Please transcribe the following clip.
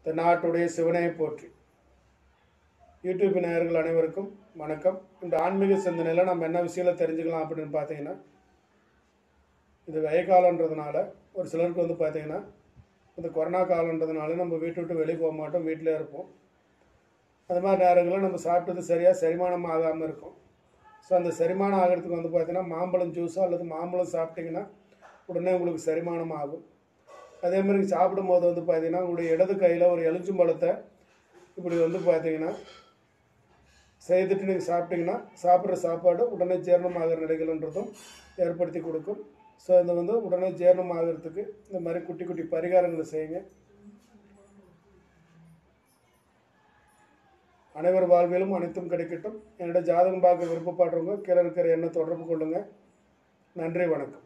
இந்த நாட்டுடைய சிவனையை போற்றி யூடியூப் நேயர்கள் அனைவருக்கும் வணக்கம் இந்த ஆன்மீக சிந்தனையில் நம்ம என்ன விஷயங்களை தெரிஞ்சுக்கலாம் அப்படின்னு பார்த்தீங்கன்னா இது வெய காலன்றதுனால ஒரு சிலருக்கு வந்து பார்த்தீங்கன்னா இந்த கொரோனா காலன்றதுனால நம்ம வீட்டு விட்டு வெளியே போக மாட்டோம் வீட்டிலே இருப்போம் அது மாதிரி நேரங்களில் நம்ம சாப்பிட்டது சரியாக செரிமானம் ஆகாமல் இருக்கும் ஸோ அந்த செரிமானம் ஆகிறதுக்கு வந்து பார்த்தீங்கன்னா மாம்பழம் ஜூஸோ அல்லது மாம்பழம் சாப்பிட்டிங்கன்னா உடனே உங்களுக்கு செரிமானம் ஆகும் அதே மாதிரி சாப்பிடும்போது வந்து பார்த்தீங்கன்னா உங்களுடைய இடது கையில் ஒரு எலுமிச்சம்பழத்தை இப்படி வந்து பார்த்தீங்கன்னா செய்துட்டு நீங்கள் சாப்பிட்டீங்கன்னா சாப்பிட்ற சாப்பாடு உடனே ஜீரணம் ஆகிற நிலைகள்ன்றதும் ஏற்படுத்தி கொடுக்கும் ஸோ இது வந்து உடனே ஜீரணம் ஆகிறதுக்கு இந்த மாதிரி குட்டி குட்டி பரிகாரங்களை செய்யுங்க அனைவர் வாழ்விலும் அனைத்தும் கிடைக்கட்டும் என்னோட ஜாதகம் பார்க்க விருப்பப்படுறவங்க கீழே இருக்கிற எண்ணை தொடர்பு கொள்ளுங்கள் நன்றி வணக்கம்